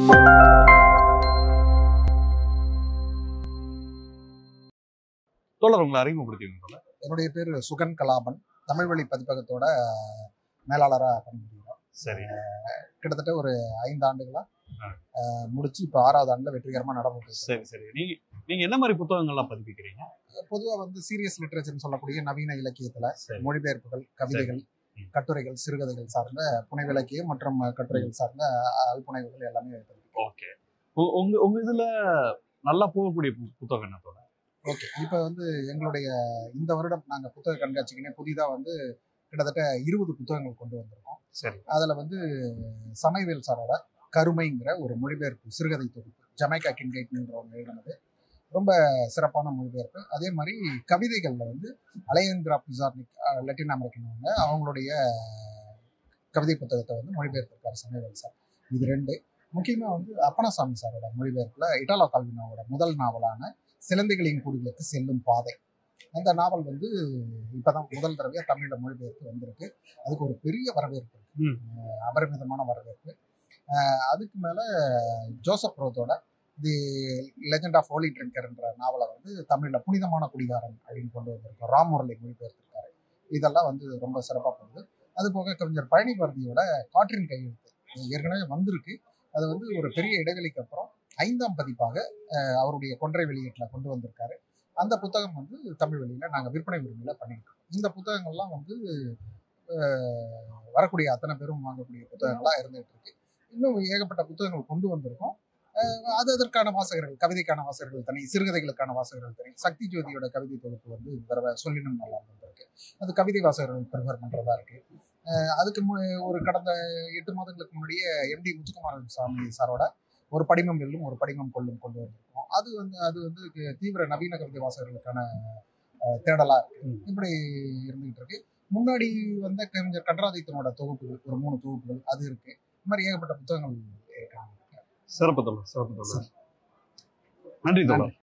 தோழர் உங்களை அறிமுகப்படுத்திங்க தோழர் என்னுடைய பேர் சுகன் கலாபன் தமிழ் வழி பதிப்பகத்தோட மேலாளராக பணிபுரிகிறோம் சரி கிட்டத்தட்ட ஒரு ஐந்து ஆண்டுகளா ஆ. அஹ், முடிச்சு இப்போ ஆறாவது ஆண்டுல வெற்றிகரமா நடந்துட்டு இருக்கு. சரி சரி நீங்க நீங்க என்ன மாதிரி புத்தகங்கள்லாம் பதிப்பிக்கிறீங்க பொதுவா வந்து சீரியஸ் லிட்ரேச்சர்னு சொல்லக்கூடிய நவீன இலக்கியத்துல சரி மொழிபெயர்ப்புகள் கவிதைகள் ம். கட்டுரைகள் சிறுகதைகள் சார்ந்த புனைவிலக்கியம் மற்றும் கட்டுரைகள் சார்ந்த அல்புனைவுகள் எல்லாமே பதிப்பிக்கிறோம். ஓகே உங்க உங்க இதுல நல்லா போகக்கூடிய பு- புத்தகம் என்ன தோழர் ஓகே இப்போ வந்து எங்களுடைய இந்த வருடம் நாங்க புத்தக கண்காட்சிக்குனே புதிதா வந்து கிட்டத்தட்ட இருபது புத்தகங்கள் கொண்டு வந்திருக்கோம் சரி அதுல வந்து சமைவேல் சாரோட கருமைங்கிற ஒரு மொழிபெயர்ப்பு சிறுகதை தொகுப்பு ஜமைக்கா கின்கைட்ன்ற ஒன்று எழுதினது ரொம்ப சிறப்பான மொழிபெயர்ப்பு அதே மாதிரி கவிதைகள்ல வந்து அலையந்திரா பிசார்னிக் லட்டின் அமெரிக்கனவங்க அவங்களுடைய கவிதை புத்தகத்தை வந்து மொழிபெயர்த்திருக்காரு சமைவேல் சார் இது ரெண்டு முக்கியமா வந்து அப்பனசாமி சாரோட மொழிபெயர்ப்புல இட்டாலோ கால்வினோவோட முதல் நாவலான சிலந்தைகளின் குடிகளுக்கு செல்லும் பாதை அந்த நாவல் வந்து இப்பதான் முதல் தடவையா தமிழ்ல மொழிபெயர்ப்பு வந்திருக்கு அதுக்கு ஒரு பெரிய வரவேற்பு இருக்கு ம். அஹ் அபரிமிதமான வரவேற்பு அஹ் அதுக்கு மேல ஜோசப் ரோத்தோட தி லெஜண்ட் ஆஃப் ஹோலி ட்ரிங்கர்ன்ற நாவலை வந்து தமிழ்ல புனிதமான குடிகாரன் அப்படின்னு கொண்டு வந்திருக்கோம் ராம் முரளி மொழிபெயர்த்திருக்காரு இதெல்லாம் வந்து ரொம்ப சிறப்பாக போகுது அது போக கவிஞர் பழனி பாரதியோட காற்றின் கையெழுத்து இது ஏற்கனவே வந்திருக்கு அது வந்து ஒரு பெரிய இடைவெளிக்கு அப்புறம் ஐந்தாம் பதிப்பாக அஹ், அவருடைய கொன்றை வெளியீட்டுல கொண்டு வந்திருக்காரு அந்த புத்தகம் வந்து தமிழ் வெளியில நாங்க விற்பனை உரிமையில பண்ணிட்டு இருக்கோம் இந்த புத்தகங்கள்லாம் வந்து அஹ், வரக்கூடிய அத்தனை பேரும் வாங்கக்கூடிய புத்தகங்களா இருந்துகிட்டு இருக்கு இன்னும் ஏகப்பட்ட புத்தகங்கள் கொண்டு வந்திருக்கோம் அஹ், அது அதற்கான வாசகர்கள் கவிதைக்கான வாசகர்கள் தனி சிறுகதைகளுக்கான வாசகர்கள் தனி சக்தி ஜோதியோட கவிதை தொகுப்பு வந்து இந்த தடவை சொல்லினும் நல்லா வந்திருக்கு அது கவிதை வாசகர்கள் ப்ரிஃபர் பண்றதா இருக்கு அஹ், அதுக்கு மு- ஒரு கடந்த எட்டு மாதங்களுக்கு முன்னாடியே எம்டி முத்துக்குமார சாமி சாரோட ஒரு படிமம் வெல்லும் ஒரு படிமம் கொள்ளும் கொண்டு வந்திருக்கோம் அது வந்து அது வந்து கு- தீவிர நவீன கவிதை வாசகர்களுக்கான அஹ், தேடலா இருக்கு ம். இப்படி இருந்துகிட்டு இருக்கு முன்னாடி வந்த கவிஞர் கண்டராதித்தனோட தொகுப்புகள் ஒரு மூணு தொகுப்புகள் அது இருக்கு இந்த மாதிரி ஏகப்பட்ட புத்தகங்கள் இருக்காங்க சிறப்பு தோழர் சிறப்பு தோழர் நன்றி தோழர்